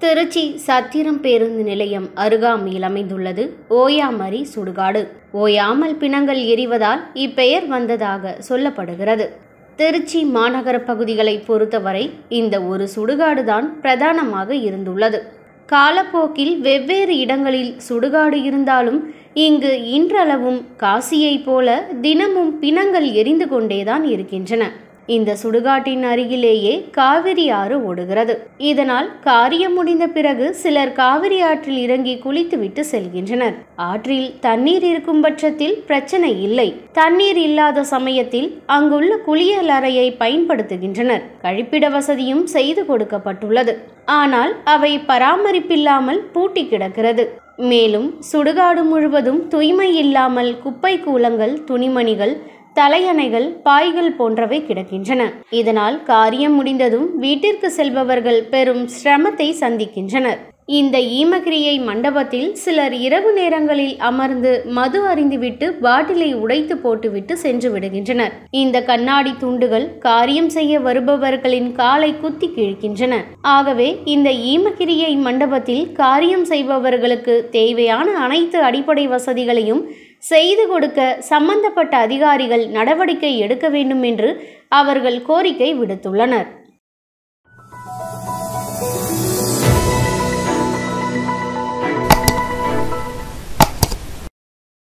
திருச்சி சத்திரம் பேருந்து நிலையம் அருகாமையில் அமைந்துள்ளது ஓயாமரி சுடுகாடு ஓயாமல் பிணங்கள் எரிவதால் இப்பெயர் வந்ததாக சொல்லப்படுகிறது திருச்சி மாநகர பகுதிகளை பொறுத்தவரை இந்த ஒரு சுடுகாடுதான் பிரதானமாக இருந்துள்ளது காலப்போக்கில் வெவ்வேறு இடங்களில் சுடுகாடு இருந்தாலும் இங்கு இன்றளவும் காசியைப் போல தினமும் பிணங்கள் எரிந்து கொண்டேதான் இருக்கின்றன இந்த சுடுகாட்டின் அருகிலேயே காவிரி ஆறு ஓடுகிறது இதனால் காரியம் முடிந்த பிறகு சிலர் காவிரி ஆற்றில் இறங்கி குளித்துவிட்டு செல்கின்றனர் ஆற்றில் தண்ணீர் இருக்கும் பட்சத்தில் பிரச்சனை இல்லை தண்ணீர் இல்லாத சமயத்தில் அங்குள்ள குளியல் அறையை பயன்படுத்துகின்றனர் கழிப்பிட வசதியும் செய்து கொடுக்கப்பட்டுள்ளது ஆனால் அவை பராமரிப்பில்லாமல் பூட்டி கிடக்கிறது மேலும் சுடுகாடு முழுவதும் தூய்மை இல்லாமல் குப்பை கூலங்கள் துணிமணிகள் தலையணைகள் பாய்கள் போன்றவை கிடக்கின்றன இதனால் காரியம் முடிந்ததும் வீட்டிற்கு செல்பவர்கள் பெரும் சிரமத்தை சந்திக்கின்றனர் இந்த ஈமகிரியை மண்டபத்தில் சிலர் இரவு நேரங்களில் அமர்ந்து மது அறிந்துவிட்டு பாட்டிலை உடைத்து போட்டுவிட்டு சென்று விடுகின்றனர் இந்த கண்ணாடி துண்டுகள் காரியம் செய்ய வருபவர்களின் காலை குத்தி கிழிக்கின்றன ஆகவே இந்த ஈமகிரியை மண்டபத்தில் காரியம் செய்பவர்களுக்கு தேவையான அனைத்து அடிப்படை வசதிகளையும் செய்து கொடுக்க சம்பந்தப்பட்ட அதிகாரிகள் நடவடிக்கை எடுக்க வேண்டும் என்று அவர்கள் கோரிக்கை விடுத்துள்ளனர்